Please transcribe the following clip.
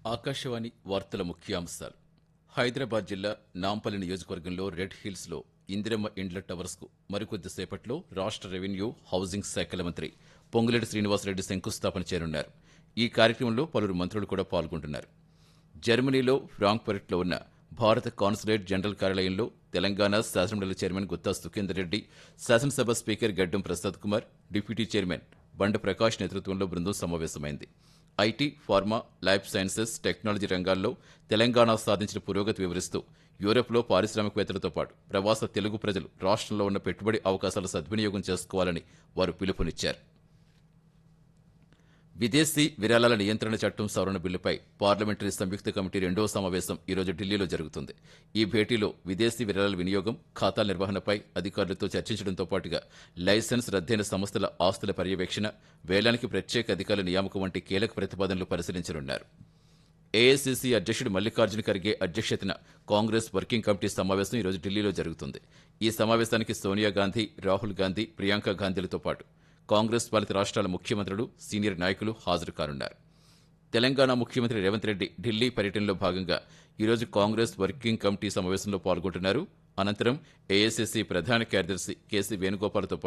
ఆకాశవాణి వార్తల ముఖ్యాంశాలు హైదరాబాద్ జిల్లా నాంపల్లి నియోజకవర్గంలో రెడ్ హిల్స్ లో ఇందిరమ్మ ఇండ్ల టవర్స్ కు మరికొద్ది సేపట్లో రాష్ట్ర రెవెన్యూ హౌసింగ్ శాఖల మంత్రి పొంగులేటి శ్రీనివాసరెడ్డి శంకుస్థాపన చేయనున్నారు ఈ కార్యక్రమంలో పలువురు మంత్రులు కూడా పాల్గొంటున్నారు జర్మనీలో ఫ్రాంక్ఫర్ట్లో ఉన్న భారత కాన్సులేట్ జనరల్ కార్యాలయంలో తెలంగాణ శాసనమండలి చైర్మన్ గుత్తా సుఖేందర్ రెడ్డి శాసనసభ స్పీకర్ గడ్డం ప్రసాద్ కుమార్ డిప్యూటీ చైర్మన్ బండ ప్రకాష్ నేతృత్వంలో బృందం సమావేశమైంది IT pharma life sciences technology రంగాల్లో తెలంగాణ సాధించిన పురోగతి వివరిస్తూ యూరోప్లో పారిశ్రామికవేత్తలతో పాటు ప్రవాస తెలుగు ప్రజలు రాష్ట్రంలో ఉన్న పెట్టుబడి అవకాశాల సద్వినియోగం చేసుకోవాలని వారు పిలుపునిచ్చారు విదేశీ విరాళాల నియంత్రణ చట్టం సవరణ బిల్లుపై పార్లమెంటరీ సంయుక్త కమిటీ రెండవ సమావేశం ఈ రోజు ఢిల్లీలో జరుగుతుంది ఈ భేటీలో విదేశీ విరాళాల వినియోగం ఖాతాల నిర్వహణపై అధికారులతో చర్చించడంతో పాటుగా లైసెన్స్ రద్దయిన సంస్థల ఆస్తుల పర్యవేక్షణ వేలానికి ప్రత్యేక అధికారుల నియామకం వంటి కీలక ప్రతిపాదనలు పరిశీలించనున్నారు ఏఐసీసీ అధ్యక్షుడు మల్లికార్జున ఖర్గే అధ్యక్షతన కాంగ్రెస్ వర్కింగ్ కమిటీ సమావేశం ఈ రోజు ఢిల్లీలో జరుగుతుంది ఈ సమావేశానికి సోనియా గాంధీ రాహుల్ గాంధీ ప్రియాంక గాంధీలతో పాటు కాంగ్రెస్ పాలిత రాష్ట్రాల ముఖ్యమంత్రులు సీనియర్ నాయకులు హాజరు కానున్నారు తెలంగాణ ముఖ్యమంత్రి రేవంత్ రెడ్డి ఢిల్లీ పర్యటనలో భాగంగా ఈరోజు కాంగ్రెస్ వర్కింగ్ కమిటీ సమావేశంలో పాల్గొంటున్నారు అనంతరం ఏఐసీసీ ప్రధాన కార్యదర్శి కేసీ వేణుగోపాల్తో పాటు